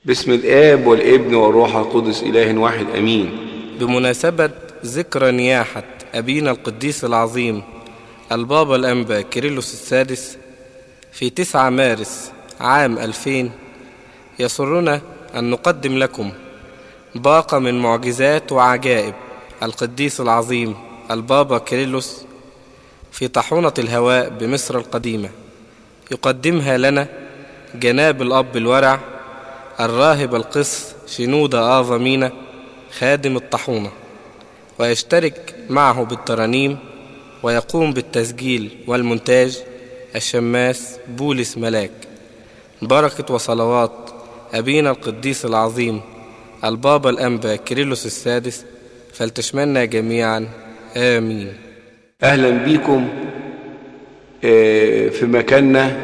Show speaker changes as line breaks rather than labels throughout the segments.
باسم الآب والابن والروح القدس إله واحد أمين
بمناسبة ذكرى نياحة أبينا القديس العظيم البابا الأنبا كيرلس السادس في 9 مارس عام 2000 يسرنا أن نقدم لكم باقة من معجزات وعجائب القديس العظيم البابا كيرلس في طاحونة الهواء بمصر القديمة يقدمها لنا جناب الأب الورع الراهب القس شنودة آفا مينا خادم الطاحونة ويشترك معه بالترانيم ويقوم بالتسجيل والمونتاج الشماس بولس ملاك بركة وصلوات أبينا القديس العظيم البابا الأنبا كيرلس السادس فلتشملنا جميعا آمين
أهلا بيكم آه، في مكاننا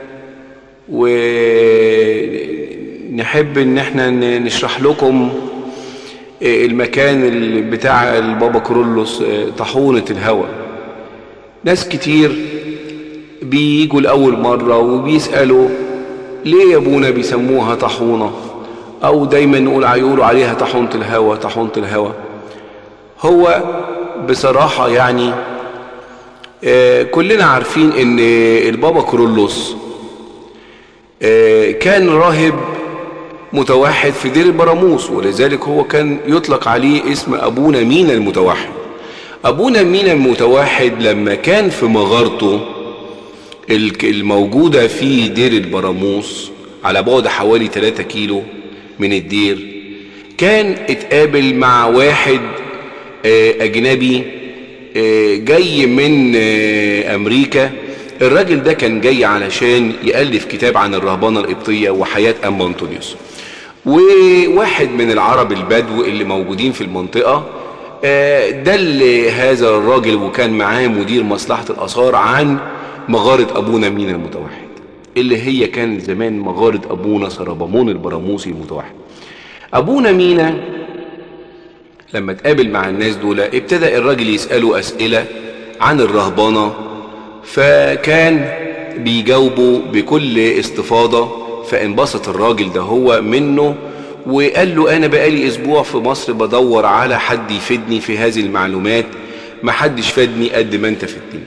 ونحب ان احنا ن- نشرح لكم آه، المكان اللي بتاع البابا كرولوس آه، طاحونة الهوى ناس كتير بيجوا لأول مرة وبيسألوا ليه يا ابونا بيسموها طاحونة أو دايما نقول يقولوا عليها طاحونة الهوى طاحونة الهوى هو بصراحة يعني آه، كلنا عارفين ان البابا كرولوس آه، كان راهب متوحد في دير البراموس ولذلك هو كان يطلق عليه اسم ابونا مينا المتوحد ابونا مينا المتوحد لما كان في مغارته الك- الموجودة في دير البراموس على بعد حوالي 3 كيلو من الدير كان اتقابل مع واحد آه، أجنبي آه، جاي من آه، أمريكا الراجل ده كان جاي علشان يألف كتاب عن الرهبانة القبطية وحياة أم أنطونيوس وواحد من العرب البدو اللي موجودين في المنطقة آه، دل هذا الراجل وكان معاه مدير مصلحة الآثار عن مغارة أبونا مينا المتوحد اللي هي كان زمان مغارة أبونا سربامون البراموسي المتوحد أبونا مينا لما اتقابل مع الناس دول ابتدى الراجل يسأله أسئلة عن الرهبانة فكان بيجاوبه بكل استفاضة فانبسط الراجل ده هو منه وقال له أنا بقالي أسبوع في مصر بدور على حد يفيدني في هذه المعلومات محدش فادني قد ما انت فدتني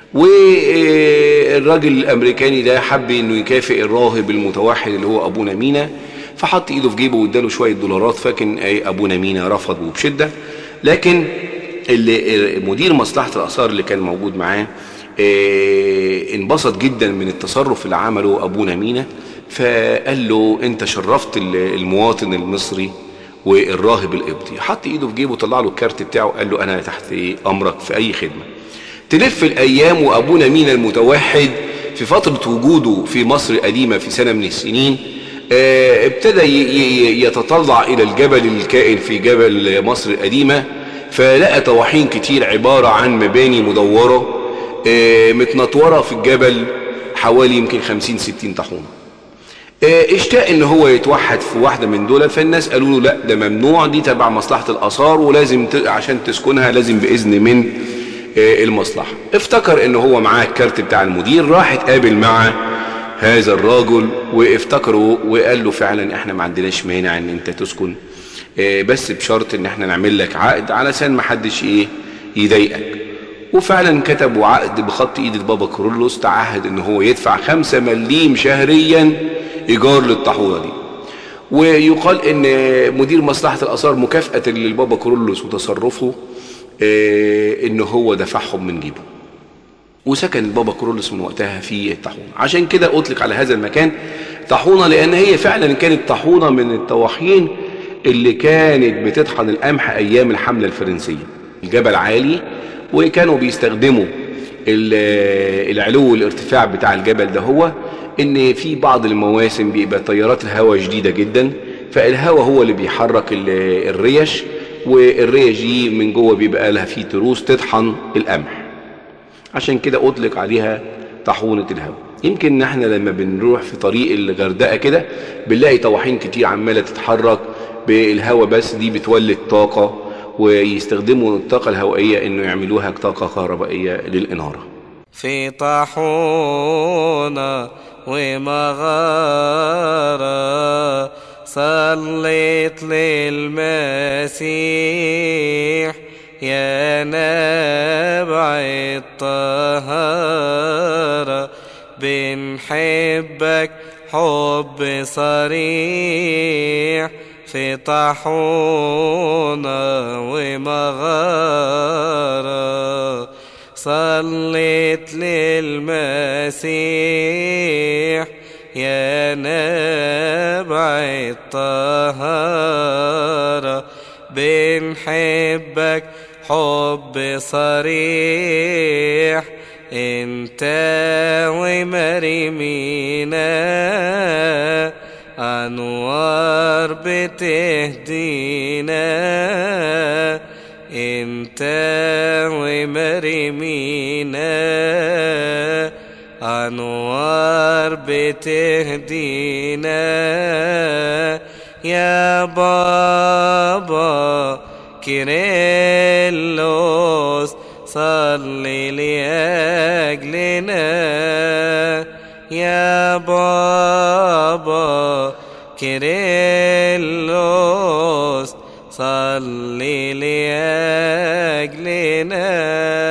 والراجل الامريكاني ده حب انه يكافئ الراهب المتوحد اللي هو ابونا مينا فحط ايده في جيبه واداله شويه دولارات فكن أي ابونا مينا رفض وبشده لكن اللي مدير مصلحه الاثار اللي كان موجود معاه آه، انبسط جدا من التصرف اللي عمله ابونا مينا فقال له انت شرفت ال- المواطن المصري والراهب القبطي حط ايده في جيبه طلع له الكارت بتاعه قال له انا تحت امرك في اي خدمه تلف الايام وابونا مينا المتوحد في فتره وجوده في مصر القديمه في سنه من السنين آه، ابتدى ي- ي- يتطلع الى الجبل الكائن في جبل مصر القديمه فلقى طواحين كتير عباره عن مباني مدوره آه، متنطوره في الجبل حوالي يمكن 50 60 طاحونه آه، اشتاق ان هو يتوحد في واحده من دول فالناس قالوا له لا ده ممنوع دي تبع مصلحه الاثار ولازم ت... عشان تسكنها لازم باذن من آه، المصلحه افتكر ان هو معاه الكارت بتاع المدير راح اتقابل مع هذا الراجل وافتكره وقال له فعلا احنا ما عندناش مانع ان انت تسكن آه، بس بشرط ان احنا نعمل لك عقد علشان ما حدش ايه يضايقك وفعلا كتبوا عقد بخط ايد البابا كرولوس تعهد ان هو يدفع خمسة مليم شهريا ايجار للطاحونه دي ويقال ان مدير مصلحه الاثار مكافاه للبابا كرولوس وتصرفه آه، ان هو دفعهم من جيبه وسكن البابا كرولوس من وقتها في الطاحونه عشان كده اطلق على هذا المكان طاحونه لان هي فعلا كانت طاحونه من الطواحين اللي كانت بتطحن القمح ايام الحمله الفرنسيه الجبل عالي وكانوا بيستخدموا ال- العلو والارتفاع بتاع الجبل ده هو ان في بعض المواسم بيبقى تيارات الهواء شديده جدا فالهواء هو اللي بيحرك ال- الريش والريش دي من جوه بيبقى لها في تروس تطحن القمح عشان كده اطلق عليها طاحونة الهواء يمكن ان احنا لما بنروح في طريق الغردقة كده بنلاقي طواحين كتير عمالة تتحرك بالهواء بس دي بتولد طاقة ويستخدموا الطاقة الهوائية انه يعملوها طاقة كهربائية للإنارة
في طاحونة ومغارة صليت للمسيح يا نبع الطهارة بنحبك حب صريح في طاحونة ومغارة صليت للمسيح يا نبع الطهارة بنحبك حب صريح انت ومريمينا انوار بتهدينا انت ومريمينا انوار بتهدينا يا بابا كيرلس صلي لأجلنا يا بابا كيرلس صلي لأجلنا